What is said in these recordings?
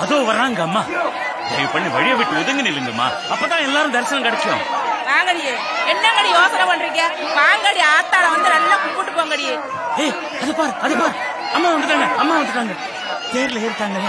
அதோ வர்றாங்க அம்மா தயவு பண்ணி வழியை விட்டு ஒதுங்கி நில்லுங்கம்மா அப்பதான் எல்லாரும் தரிசனம் கிடைக்கும் வாங்கடி என்னங்கடி யோசனை பண்றீங்க வாங்கடி ஆத்தாள வந்து நல்லா கூப்பிட்டு போங்கடி ஏய் அது பார் அது பார் அம்மா வந்துட்டாங்க அம்மா வந்துட்டாங்க தேர்ல ஏறிட்டாங்கல்ல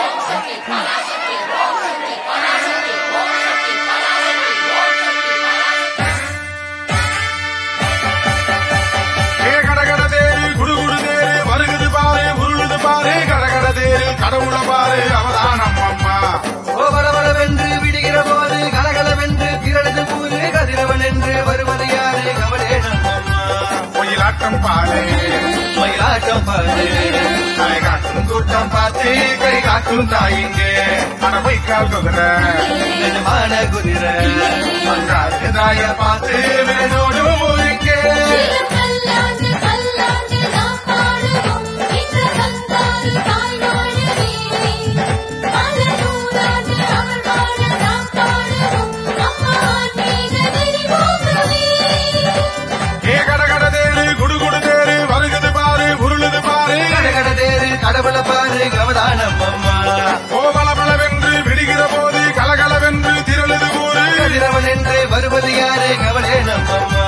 ஏ கடகட தேரு குடுகுடு தேரு வருகுது பாரு உருளுது பாரு கடகட தேரு கடவுள பாரு அவதானம் அம்மா ஓவரவரவென்று விடுகிற போது கலகலவென்று திரளது பூரு கதிரவன் என்று வருவது யாரு கவலே நம்மம்மா ஒயிலாட்டம் பாரு மயிலாட்டம் பாரு கை காட்டும் கூட்டம் பார்த்து கை காட்டும் தாயிங்கே மனவை கால் குதிரை நிஜமான குதிரை மன்றாட்டு தாய பார்த்து வேணோடு ஊருக்கே கல்லாண்டு கல்லாண்டு நாம் பாடுவோம் இந்த வந்தாரு தாய்நாடு நீவே பல நூறாண்டு தமிழ் வாழ நாம் பாடுவோம் அம்மா ஆன்மீக தெய்வமே ஏ கடகட தேரு குடுகுடு தேரு வருகுது பாரு உருளுது பாரு கடகட தேரு கடவுள பாரு கவதானம் அம்மா கோபலபலவென்று விடுகிற போது கலகலவென்று திரளுது ஊரு கதிரவன் என்று வருவது யாரு கவலே நம்மம்மா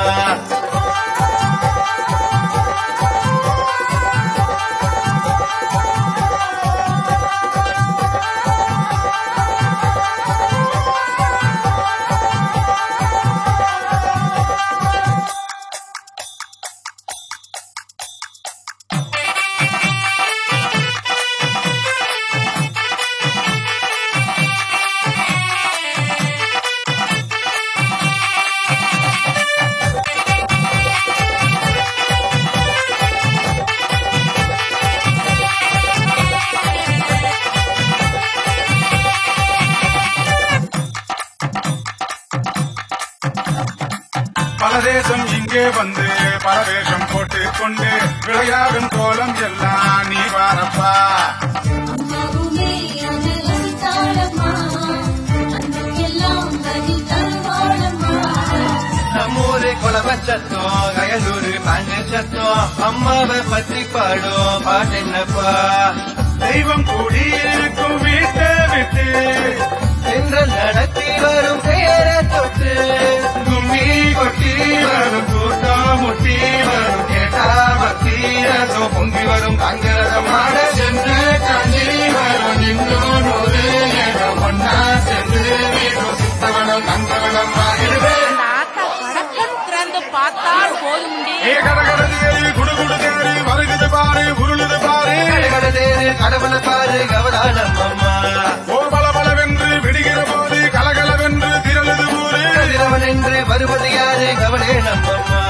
பலதேசம் இங்கே வந்து பரவேஷம் போட்டு கொண்டு விளையாடும் கோலம் எல்லாம் நீ வாரப்பா அம்மாவுமே அனலசி தாளம்மா அன்னைக்கெல்லாம் கதி தருவாளம்மா நம்மூரு குலவ சத்தம் கயலூரு பாண்ட சத்தம் அம்மாவை பத்தி பாடும் பாட்டென்னப்பா தெய்வம் கூடியிருக்கும் வீட்டை விட்டு தென்றல் நடத்தி வரும் பெயரை தொட்டு கும்மி கொட்டி வரும் கூட்டம் முட்டி வரும் கேட்டா பக்தி ரசம் பொங்கி வரும் காங்கிரதம் மாட சென்று காஞ்சி வரும் இன்னும் நூறு இடம் ஒன்னா சென்று வீடும் சித்தவனம் கந்தவனம் ஆகிடுவே அந்த ஆத்தா கடக்கன் திறந்து பார்த்தால் போதுமுண்டி ஏ கடகட தேரு குடுகுடு தேரு வருகுது பாரு உருளுது பாரு கடகட தேரு கடவுள பாரு கவதானம் அம்மா ஓ பலபலவென்று விடுகிற போது கலகலவென்று திரளுது ஊரு கதிரவன் என்று வருவது யாரு கவலே நம்மம்மா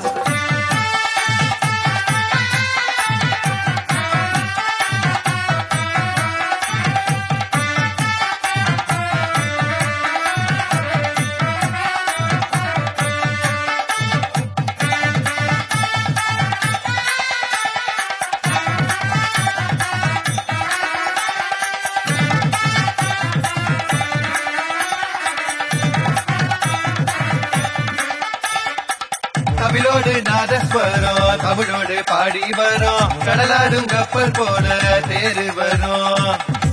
தமிழோடு நாதஸ்வரம் தமிழோடு பாடி வரும் கடலாடும் கப்பல் போல தேரு வரும்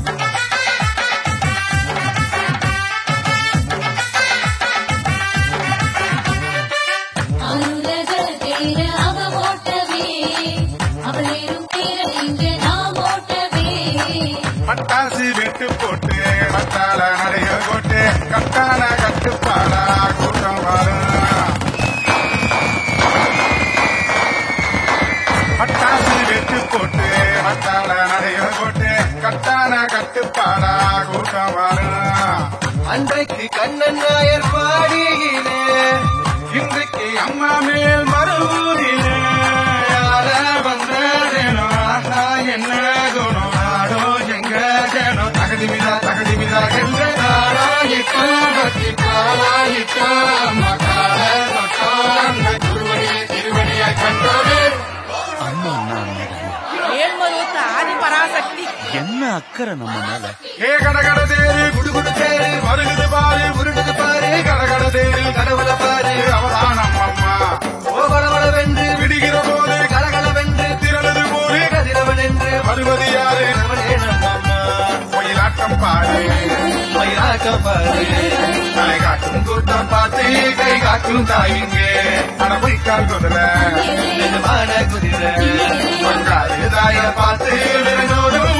அனுரக தேர அவ ஓட்டவே அவளேறும் தேர இங்க நாம் ஓட்டவே பட்டாசு வெட்டு போட்டு பட்டாள நடைய போட்டு கட்டான கட்டுப்பாடா கூட்டம் வரும் பட்டாசு வெட்டு போட்டு பட்டாள நடைய போட்டு கட்டான கட்டுப்பாடா கூட்டம் வரும் அன்றைக்கு கண்ணன் நாயர் பாடியிலே இன்றைக்கு அம்மா மேல் மறுபூரிலே யார வந்ததேனோ ஆஹா என்ன குணம் நாடோ எங்க ஜனோ தகுதி விதா தகுதி விதா என்ற நாளாயிட்டோ பக்தி காலாயிட்டோ அம்மா கால தொட்டோ அந்த திருவடியை திருவடியாய் கண்டோடு அம்மா அண்ணா அண்ணா ஏழ்மருவத்து ஆதி பராசக்தி என்ன அக்கறை நம்ம மேல ஏ கடகட தேரு குடுகுடு தேரு வருகுது பாரு உருடுது பாரு கடகட தேரு கடவுள பாரு அவதானம் அம்மா ஓவளவளவென்று விடுகிற போது கலகலவென்று திரளது போரு கதிரவன் என்று வருவது யாரு கவலே நம்மம்மா ஒயிலாட்டம் பறக்க பாரு தலை காட்டும் கூட்டம் பார்த்து கை காட்டும் தாயிங்கே அடமைக்கால் குதிரை நிஜமான குதிரை பங்காளி தாய பார்த்து விருந்தோடும்